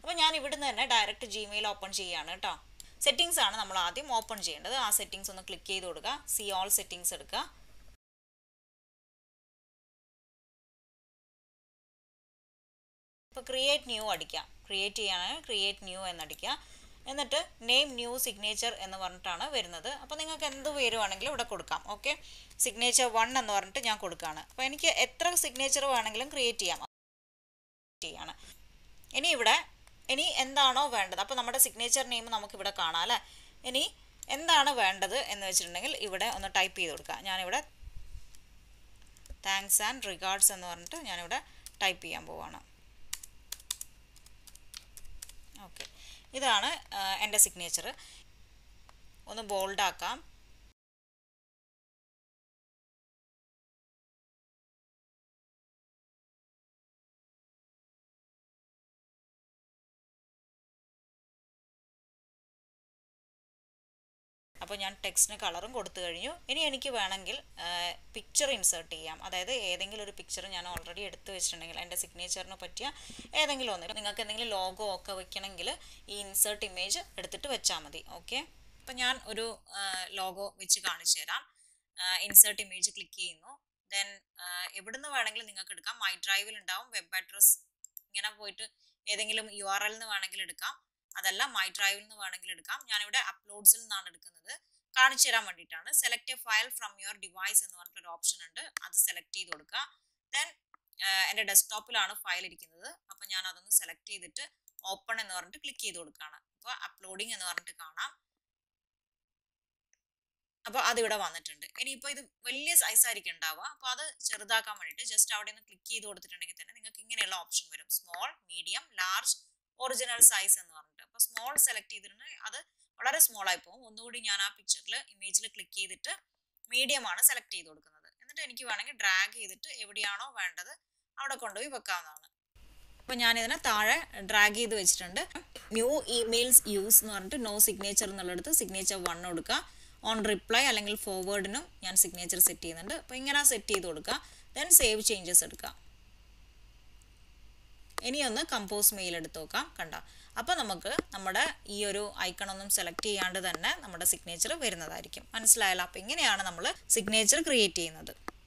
അപ്പോൾ ഞാൻ ഇവിടുന്ന് തന്നെ ഡയറക്റ്റ് ജിമെയിൽ ഓപ്പൺ ചെയ്യുകയാണ് കേട്ടോ സെറ്റിങ്സ് ആണ് നമ്മൾ ആദ്യം ഓപ്പൺ ചെയ്യേണ്ടത് ആ സെറ്റിങ്സ് ഒന്ന് ക്ലിക്ക് ചെയ്ത് കൊടുക്കുക സി ഓൾ സെറ്റിങ്സ് എടുക്കുക ഇപ്പോൾ ക്രിയേറ്റ് ന്യൂ അടിക്കുക ക്രിയേറ്റ് ചെയ്യാനാണ് ക്രിയേറ്റ് ന്യൂ എന്നടിക്കുക എന്നിട്ട് നെയിം ന്യൂ സിഗ്നേച്ചർ എന്ന് പറഞ്ഞിട്ടാണ് വരുന്നത് അപ്പോൾ നിങ്ങൾക്ക് എന്ത് പേര് വേണമെങ്കിലും ഇവിടെ കൊടുക്കാം ഓക്കെ സിഗ്നേച്ചർ വൺ എന്ന് പറഞ്ഞിട്ട് ഞാൻ കൊടുക്കുകയാണ് അപ്പോൾ എനിക്ക് എത്ര സിഗ്നേച്ചർ വേണമെങ്കിലും ക്രിയേറ്റ് ചെയ്യാം ചെയ്യാണ് ഇനി ഇവിടെ ഇനി എന്താണോ വേണ്ടത് അപ്പോൾ നമ്മുടെ സിഗ്നേച്ചർ നെയിം നമുക്കിവിടെ കാണാം അല്ലേ ഇനി എന്താണ് വേണ്ടത് എന്ന് വെച്ചിട്ടുണ്ടെങ്കിൽ ഇവിടെ ഒന്ന് ടൈപ്പ് ചെയ്ത് കൊടുക്കുക ഞാനിവിടെ താങ്ക്സ് ആൻഡ് റിഗാർഡ്സ് എന്ന് പറഞ്ഞിട്ട് ഞാനിവിടെ ടൈപ്പ് ചെയ്യാൻ പോവാണ് ഓക്കെ ഇതാണ് എൻ്റെ സിഗ്നേച്ചർ ഒന്ന് ബോൾഡ് ആക്കാം അപ്പോൾ ഞാൻ ടെക്സ്റ്റിന് കളറും കൊടുത്തു കഴിഞ്ഞു ഇനി എനിക്ക് വേണമെങ്കിൽ പിക്ചർ ഇൻസേർട്ട് ചെയ്യാം അതായത് ഏതെങ്കിലും ഒരു പിക്ചർ ഞാൻ ഓൾറെഡി എടുത്തു വെച്ചിട്ടുണ്ടെങ്കിൽ എൻ്റെ സിഗ്നേച്ചറിന് പറ്റിയ ഏതെങ്കിലും ഒന്ന് നിങ്ങൾക്ക് എന്തെങ്കിലും ലോഗോ ഒക്കെ വെക്കണമെങ്കിൽ ഈ ഇൻസേർട്ട് ഇമേജ് എടുത്തിട്ട് വെച്ചാൽ മതി ഓക്കെ അപ്പോൾ ഞാൻ ഒരു ലോഗോ വെച്ച് കാണിച്ചു തരാം ഇൻസേർട്ട് ഇമേജ് ക്ലിക്ക് ചെയ്യുന്നു ദെൻ എവിടുന്ന് വേണമെങ്കിലും നിങ്ങൾക്ക് എടുക്കാം മൈ ഡ്രൈവിൽ ഉണ്ടാവും വെബ് അഡ്രസ് ഇങ്ങനെ പോയിട്ട് ഏതെങ്കിലും യു ആർ എൽ നിന്ന് വേണമെങ്കിൽ എടുക്കാം അതല്ല മൈ ഡ്രൈവിൽ നിന്ന് വേണമെങ്കിൽ എടുക്കാം ഞാനിവിടെ അപ്ലോഡ്സിൽ നിന്നാണ് എടുക്കുന്നത് കാണിച്ചു തരാൻ വേണ്ടിയിട്ടാണ് select a file from your device എന്ന് പറഞ്ഞിട്ടൊരു ഓപ്ഷൻ ഉണ്ട് അത് സെലക്ട് ചെയ്ത് കൊടുക്കുക ദെൻ എൻ്റെ ഡെസ്ക്ടോപ്പിലാണ് ഫയൽ ഇരിക്കുന്നത് അപ്പോൾ ഞാൻ അതൊന്ന് സെലക്ട് ചെയ്തിട്ട് ഓപ്പൺ എന്ന് പറഞ്ഞിട്ട് ക്ലിക്ക് ചെയ്ത് കൊടുക്കുകയാണ് അപ്പോൾ അപ്ലോഡിങ് എന്ന് പറഞ്ഞിട്ട് കാണാം അപ്പോൾ അതിവിടെ വന്നിട്ടുണ്ട് ഇനിയിപ്പോൾ ഇത് വലിയ സൈസ് ആയിരിക്കും ഉണ്ടാവുക അപ്പോൾ അത് ചെറുതാക്കാൻ വേണ്ടിയിട്ട് ജസ്റ്റ് അവിടെ നിന്ന് ക്ലിക്ക് ചെയ്ത് കൊടുത്തിട്ടുണ്ടെങ്കിൽ തന്നെ നിങ്ങൾക്ക് ഇങ്ങനെയുള്ള ഓപ്ഷൻ വരും small medium large original size എന്ന് പറഞ്ഞിട്ട് അപ്പോൾ സ്മോൾ സെലക്ട് ചെയ്തിട്ടുണ്ടെങ്കിൽ അത് വളരെ സ്മോൾ ആയി പോകും ഒന്നുകൂടി ഞാൻ ആ പിക്ചറിൽ ഇമേജിൽ ക്ലിക്ക് ചെയ്തിട്ട് മീഡിയം ആണ് സെലക്ട് ചെയ്ത് കൊടുക്കുന്നത് എന്നിട്ട് എനിക്ക് വേണമെങ്കിൽ ഡ്രാഗ് ചെയ്തിട്ട് എവിടെയാണോ വേണ്ടത് അവിടെ കൊണ്ടുപോയി വെക്കാവുന്നതാണ് അപ്പോൾ ഞാനിതിനെ താഴെ ഡ്രാഗ് ചെയ്ത് വെച്ചിട്ടുണ്ട് ന്യൂ ഇമെയിൽസ് യൂസ് എന്ന് പറഞ്ഞിട്ട് നോ സിഗ്നേച്ചർ എന്നുള്ളിടത്ത് സിഗ്നേച്ചർ വൺ കൊടുക്കുക ഓൺ റിപ്ലൈ അല്ലെങ്കിൽ ഫോർവേഡിനും ഞാൻ സിഗ്നേച്ചർ സെറ്റ് ചെയ്യുന്നുണ്ട് അപ്പോൾ ഇങ്ങനെ സെറ്റ് ചെയ്ത് കൊടുക്കുക ദെൻ സേവ് ചേഞ്ചസ് എടുക്കുക ഇനി ഒന്ന് കമ്പോസ് മെയിൽ എടുത്ത് നോക്കാം കണ്ടോ അപ്പോൾ നമുക്ക് നമ്മുടെ ഈ ഒരു ഐക്കൺ ഒന്നും സെലക്ട് ചെയ്യാണ്ട് തന്നെ നമ്മുടെ സിഗ്നേച്ചർ വരുന്നതായിരിക്കും മനസ്സിലായല്ലോ അപ്പോൾ ഇങ്ങനെയാണ് നമ്മൾ സിഗ്നേച്ചർ ക്രിയേറ്റ് ചെയ്യുന്നത്